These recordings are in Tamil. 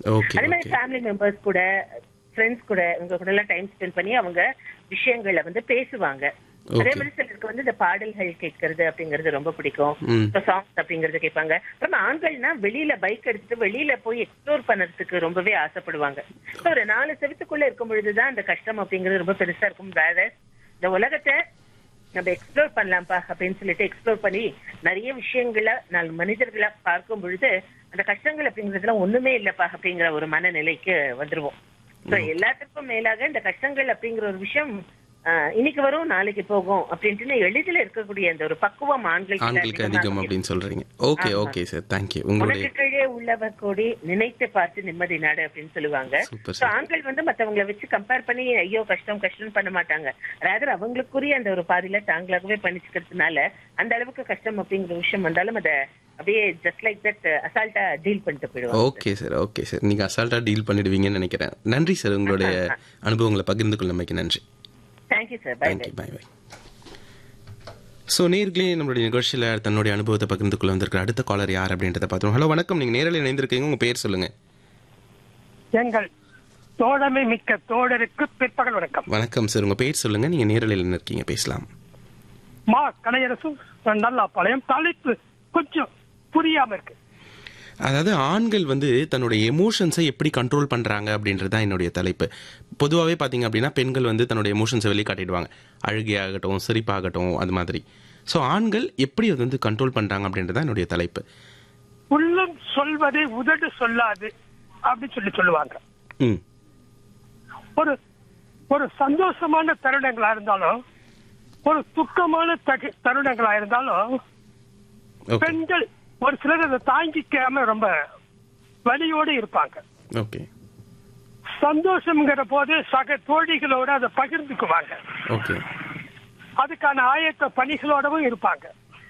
ஓகே அதே மாதிரி ஓகே ஃபேமிலி மெம்பர்ஸ் கூட ஃப்ரெண்ட்ஸ் கூட இவங்க கூட எல்லாம் டைம் ஸ்பெண்ட் பண்ணி அவங்க விஷயங்களை வந்து பேசுவாங்க அதே Okay. மாதிரி சிலருக்கு வந்து இந்த பாடல்கள் கேட்கறது அப்படிங்கறது ரொம்ப பிடிக்கும் ம். சாங்ஸ் அப்படிங்கறது கேட்பாங்க அப்புறம் ஆண்கள்னா வெளியில பைக் எடுத்துட்டு வெளியில போய் எக்ஸ்ப்ளோர் பண்ணறதுக்கு ரொம்பவே ஆசைப்படுவாங்க So, ஒரு நாலு செவத்துக்குள்ள இருக்கும் பொழுதுதான் இந்த கஷ்டம் அப்படிங்கிறது ரொம்ப பெருசா இருக்கும் வேற இந்த உலகத்தை நம்ம எக்ஸ்ப்ளோர் பண்ணலாம்ப்பா அப்படின்னு சொல்லிட்டு எக்ஸ்ப்ளோர் பண்ணி நிறைய விஷயங்களை நாலு மனிதர்களை பார்க்கும் பொழுது அந்த கஷ்டங்கள் அப்படிங்கறதுலாம் ஒண்ணுமே இல்லப்பா அப்படிங்கிற ஒரு மனநிலைக்கு வந்துருவோம் சோ எல்லாத்துக்கும் மேலாக இந்த கஷ்டங்கள் அப்படிங்கிற ஒரு விஷயம் ஆஹ், இன்னைக்கு வரும் நாளைக்கு போகும் அப்படின்ட்டு எளிதில் இருக்கக்கூடிய அந்த ஒரு பக்குவம் ஆண்களுக்கு ஆண்களுக்கு அதிகம் அப்படின்னு சொல்றீங்க ஓகே ஆமா. ஓகே சார் தேங்க்யூ உங்களுடைய உனக்கு கீழே உள்ளவர் கோடி நினைத்து பார்த்து நிம்மதி நாடு அப்படின்னு சொல்லுவாங்க Super, So, ஆண்கள் வந்து மத்தவங்களை வச்சு கம்பேர் பண்ணி ஐயோ கஷ்டம் கஷ்டம் பண்ண மாட்டாங்க ரேதர் அவங்களுக்குரிய அந்த ஒரு பாதியில தாங்களாகவே பண்ணிச்சுக்கிறதுனால அந்த அளவுக்கு கஷ்டம் அப்படிங்கிற விஷயம் வந்தாலும் அத அப்படியே ஜஸ்ட் லைக் தட் அசால்ட்டா டீல் பண்ணிட்டு போயிடுவாங்க ஓகே சார் ஓகே சார் நீங்க அசால்ட்டா டீல் பண்ணிடுவீங்கன்னு நினைக்கிறேன் நன்றி சார் உங்களுடைய அனுபவங்களை பகிர்ந்து கொள்ளமைக்கு நன்றி thank you sir bye bye thank you bye bye so நேர்களே நம்மளுடைய நிகழ்ச்சியில் தன்னுடைய அனுபவத்தை பகிர்ந்து கொள்ள வந்திருக்கிற அடுத்த காலர் யார் அப்படின்றத பார்த்தோம் ஹலோ வணக்கம் நீங்கள் நேரில் இணைந்திருக்கீங்க உங்கள் பேர் சொல்லுங்க எங்கள் தோழமை மிக்க தோழருக்கு பிற்பகல் வணக்கம் வணக்கம் சார் உங்கள் பேர் சொல்லுங்க நீங்கள் நேரில் இருக்கீங்க பேசலாம் மா கலையரசு நல்லா பாளையம் தலைப்பு கொஞ்சம் புரியாம இருக்கு அதாவது ஆண்கள் வந்து தன்னுடைய எமோஷன்ஸை எப்படி கண்ட்ரோல் பண்ணுறாங்க அப்படின்றது தான் என்னுடைய தலைப்பு பொதுவாகவே பார்த்தீங்க அப்படின்னா பெண்கள் வந்து தன்னுடைய எமோஷன்ஸை வெளிக்காட்டிடுவாங்க அழுகையாகட்டும் சிரிப்பாகட்டும் அது மாதிரி ஸோ ஆண்கள் எப்படி அதை வந்து கண்ட்ரோல் பண்ணுறாங்க அப்படின்றது தான் என்னுடைய தலைப்பு உள்ளம் சொல்வதை உதடு சொல்லாது அப்படின்னு சொல்லி சொல்லுவாங்க ம் ஒரு ஒரு சந்தோஷமான தருணங்களா இருந்தாலும் ஒரு துக்கமான தகு- தருணங்களா இருந்தாலும் ஓகே பெண்கள் ஒரு சிலர் அதை தாங்கிக்காம ரொம்ப வலியோடு இருப்பாங்க ஓகே சந்தோஷம்ங்கிற போது சக தோழிகளோட அதை பகிர்ந்துக்குவாங்க ஓகே அதுக்கான ஆயத்த பணிகளோடவும் இருப்பாங்க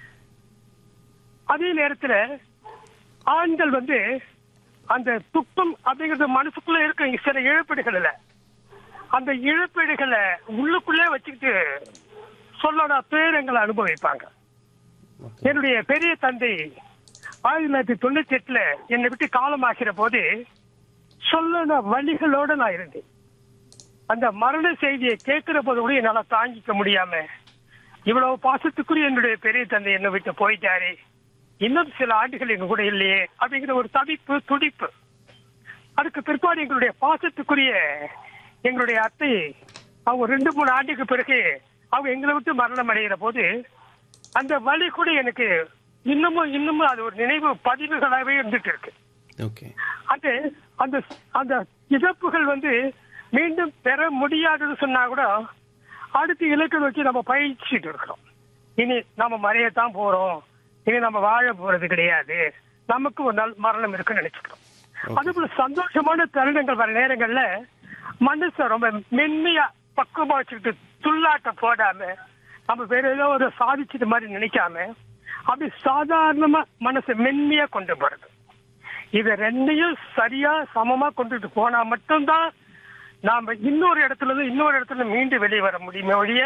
அதே நேரத்துல ஆண்கள் வந்து அந்த துக்கம் அப்படிங்கிறது மனசுக்குள்ள இருக்க சில இழப்பீடுகள்ல அந்த இழப்பீடுகளை உள்ளுக்குள்ளே வச்சுக்கிட்டு சொல்லோட பேரங்களை அனுபவிப்பாங்க என்னுடைய பெரிய தந்தை ஆயிரத்தி தொள்ளாயிரத்தி தொண்ணூத்தி எட்டுல என்னை விட்டு காலமாகிற போது சொல்லன வழிகளோட நான் இருந்தேன் அந்த மரண செய்தியை கேட்கிற போது கூட என்னால தாங்கிக்க முடியாம இவ்வளவு பாசத்துக்குரிய என்னுடைய பெரிய தந்தை என்னை விட்டு போயிட்டாரு இன்னும் சில ஆண்டுகள் எங்க கூட இல்லையே அப்படிங்கிற ஒரு தவிப்பு துடிப்பு அதுக்கு பிற்பாடு எங்களுடைய பாசத்துக்குரிய எங்களுடைய அத்தை அவங்க ரெண்டு மூணு ஆண்டுக்கு பிறகு அவங்க எங்களை விட்டு மரணம் அடைகிற போது அந்த வழி கூட எனக்கு இன்னமும் இன்னமும் அது ஒரு நினைவு பதிவுகளாகவே இருந்துட்டு இருக்கு ஓகே அந்த அந்த அந்த இழப்புகள் வந்து மீண்டும் பெற முடியாதுன்னு சொன்னா கூட அடுத்த இலக்கை நோக்கி நம்ம பயிற்சிட்டு இருக்கிறோம் இனி நம்ம மறையத்தான் போறோம் இனி நம்ம வாழ போறது கிடையாது நமக்கு ஒரு நாள் மரணம் இருக்குன்னு நினைச்சுக்கிறோம் அதே போல சந்தோஷமான தருணங்கள் வர நேரங்கள்ல மனுஷன் ரொம்ப மென்மையா பக்குவமா வச்சுக்கிட்டு துள்ளாட்டம் போடாம நம்ம வேற ஏதோ ஒரு சாதிச்சது மாதிரி நினைக்காம அப்படி சாதாரணமா மனசை மென்மையா கொண்டு போறது இத ரெண்டையும் சரியா சமமா கொண்டுட்டு போனா மட்டும்தான் நாம இன்னொரு இடத்துல இருந்து இன்னொரு இடத்துல இருந்து மீண்டு வெளியே வர முடியுமே ஒழிய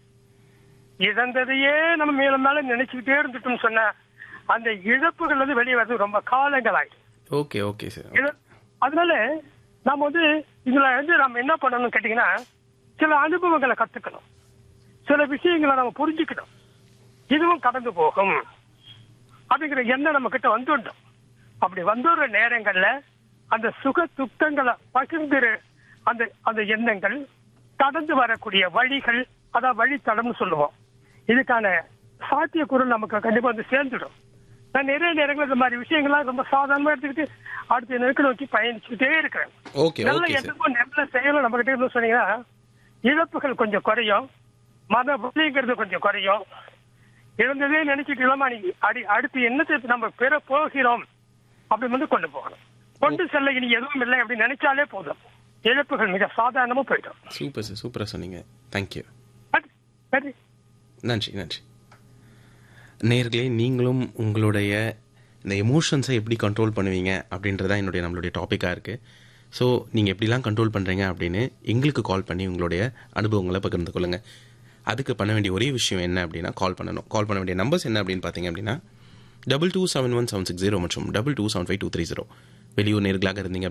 இழந்ததையே நம்ம மேல மேல நினைச்சுக்கிட்டே இருந்துட்டோம்னு சொன்னா அந்த இழப்புகள் வந்து வெளியே வர்றது ரொம்ப காலங்கள் ஆயிடும் ஓகே ஓகே சார் இது- அதனால நாம வந்து இதுல வந்து நம்ம என்ன பண்ணணும்னு கேட்டீங்கன்னா சில அனுபவங்களை கத்துக்கணும் சில விஷயங்களை நம்ம புரிஞ்சுக்கணும் இதுவும் கடந்து போகும் அப்படிங்கிற எண்ணம் நம்ம கிட்ட வந்துட்டோம் அப்படி வந்துடுற நேரங்கள்ல அந்த சுக துக்கங்களை பகிர்ந்துற அந்த அந்த எண்ணங்கள் கடந்து வரக்கூடிய வழிகள் அதான் வழித்தடம்னு சொல்லுவோம் இதுக்கான சாத்தியக்கூறு நமக்கு கண்டிப்பா வந்து சேர்ந்துடும் நான் நிறைய நேரங்கள் இந்த மாதிரி விஷயங்கள்லாம் ரொம்ப சாதாரணமா எடுத்துக்கிட்டு அடுத்த நெருக்க நோக்கி பயணிச்சுக்கிட்டே இருக்கிறேன் ஓகே நல்ல ஓகே சார் எதுவும் நல்ல செயலும் நம்ம கிட்ட இருந்து சொன்னீங்கன்னா இழப்புகள் கொஞ்சம் குறையும் மன வலிங்கிறது கொஞ்சம் குறையும் இழந்ததே நினைச்சிட்டு இல்லாம நீ அடி அடுத்து என்னத்தை நம்ம பெற போகிறோம் அப்படி வந்து கொண்டு போகணும் கொண்டு செல்ல இனி எதுவும் இல்லை அப்படின்னு நினைச்சாலே போதும் இழப்புகள் மிக சாதாரணமா போயிடும் சூப்பர் சார் சூப்பராக சொன்னீங்க தேங்க்யூ நன்றி. நன்றி நன்றி நன்றி நேர்களே நீங்களும் உங்களுடைய இந்த எமோஷன்ஸை எப்படி கண்ட்ரோல் பண்ணுவீங்க அப்படின்றதான் என்னுடைய நம்மளுடைய டாப்பிக்காக இருக்குது ஸோ நீங்கள் எப்படிலாம் கண்ட்ரோல் பண்ணுறீங்க அப்படின்னு எங்களுக்கு கால் பண்ணி உங்களுடைய அனுபவங்களை பகிர்ந்து கொள்ளுங்கள் அதுக்கு பண்ண வேண்டிய ஒரே விஷயம் என்ன அப்படின்னா கால் பண்ணணும் கால் பண்ண வேண்டிய நம்பர்ஸ் என்ன அப்படின்னு பார்த்தீங்க அப்படின்னா double two seven one seven six zero மற்றும் double two seven five two three zero வெளியூர் நேர்களாக இருந்தீங்க